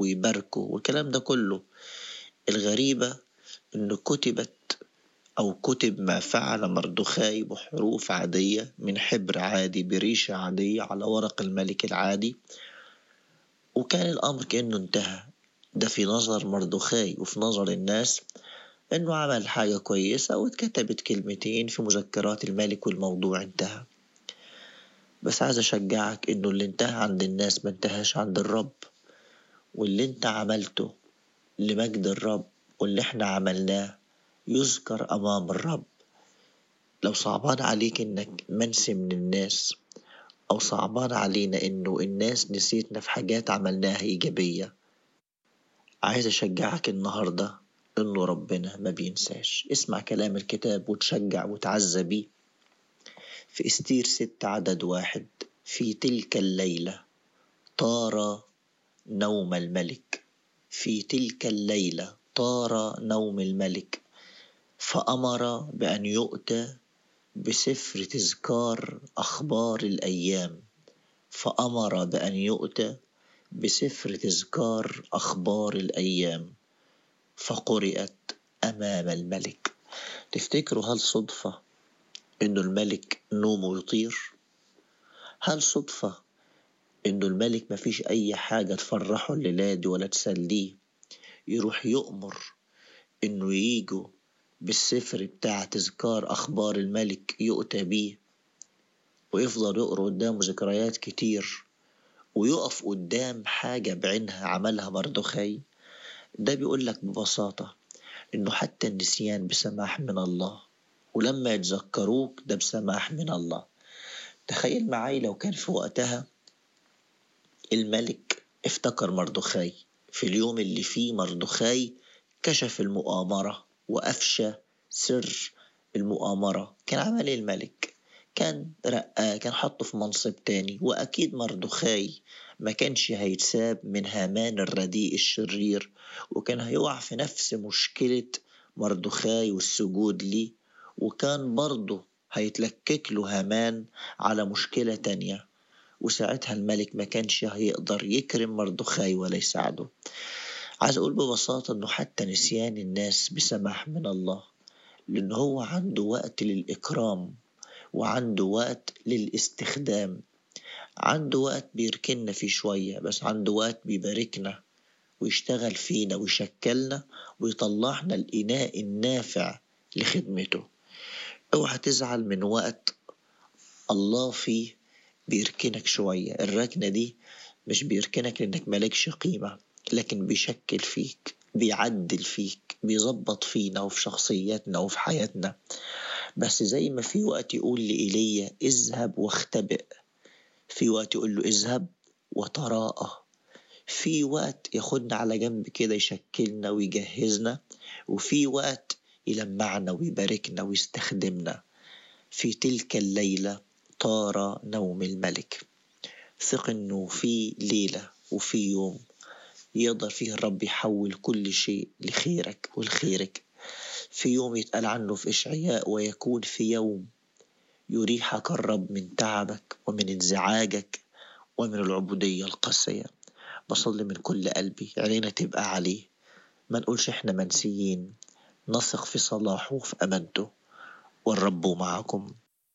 ويباركوا والكلام ده كله الغريبة إنه كتبت أو كتب ما فعل مردخاي بحروف عادية من حبر عادي بريشة عادية على ورق الملك العادي وكان الأمر كأنه انتهى ده في نظر مردخاي وفي نظر الناس إنه عمل حاجة كويسة واتكتبت كلمتين في مذكرات الملك والموضوع انتهى بس عايز أشجعك إنه اللي انتهى عند الناس ما انتهاش عند الرب واللي انت عملته لمجد الرب واللي احنا عملناه يذكر أمام الرب لو صعبان عليك إنك منسي من الناس أو صعبان علينا إنه الناس نسيتنا في حاجات عملناها إيجابية عايز أشجعك النهاردة إنه ربنا ما بينساش اسمع كلام الكتاب وتشجع وتعزى بيه في استير ست عدد واحد في تلك الليلة طار نوم الملك في تلك الليلة طار نوم الملك فأمر بأن يؤتى بسفر تذكار أخبار الأيام فأمر بأن يؤتى بسفر تذكار أخبار الأيام فقرأت أمام الملك تفتكروا هل صدفة إنه الملك نومه يطير؟ هل صدفة إنه الملك ما فيش أي حاجة تفرحه الليلة دي ولا تسليه يروح يؤمر إنه ييجوا بالسفر بتاع تذكار أخبار الملك يؤتى بيه ويفضل يقرأ قدامه ذكريات كتير ويقف قدام حاجة بعينها عملها مردخاي ده بيقول لك ببساطة إنه حتى النسيان بسماح من الله ولما يتذكروك ده بسماح من الله تخيل معي لو كان في وقتها الملك افتكر مردخاي في اليوم اللي فيه مردخاي كشف المؤامرة وأفشى سر المؤامرة كان عمل إيه الملك كان رقاه كان حطه في منصب تاني وأكيد مردخاي ما كانش هيتساب من هامان الرديء الشرير وكان هيقع في نفس مشكلة مردخاي والسجود ليه وكان برضه هيتلكك له هامان على مشكلة تانية وساعتها الملك ما كانش هيقدر يكرم مردخاي ولا يساعده عايز أقول ببساطة إنه حتى نسيان الناس بسماح من الله لأن هو عنده وقت للإكرام وعنده وقت للاستخدام عنده وقت بيركننا فيه شوية بس عنده وقت بيباركنا ويشتغل فينا ويشكلنا ويطلعنا الإناء النافع لخدمته اوعى تزعل من وقت الله فيه بيركنك شوية الركنة دي مش بيركنك لأنك مالكش قيمة لكن بيشكل فيك بيعدل فيك بيظبط فينا وفي شخصياتنا وفي حياتنا بس زي ما في وقت يقول لإيليا اذهب واختبئ في وقت يقول له اذهب وتراءى في وقت ياخدنا على جنب كده يشكلنا ويجهزنا وفي وقت يلمعنا ويباركنا ويستخدمنا في تلك الليلة طار نوم الملك ثق انه في ليلة وفي يوم يقدر فيه الرب يحول كل شيء لخيرك ولخيرك في يوم يتقال عنه في إشعياء ويكون في يوم يريحك الرب من تعبك ومن انزعاجك ومن العبودية القاسية بصلي من كل قلبي عينينا تبقى عليه ما نقولش احنا منسيين نثق في صلاحه وفي أمانته والرب معكم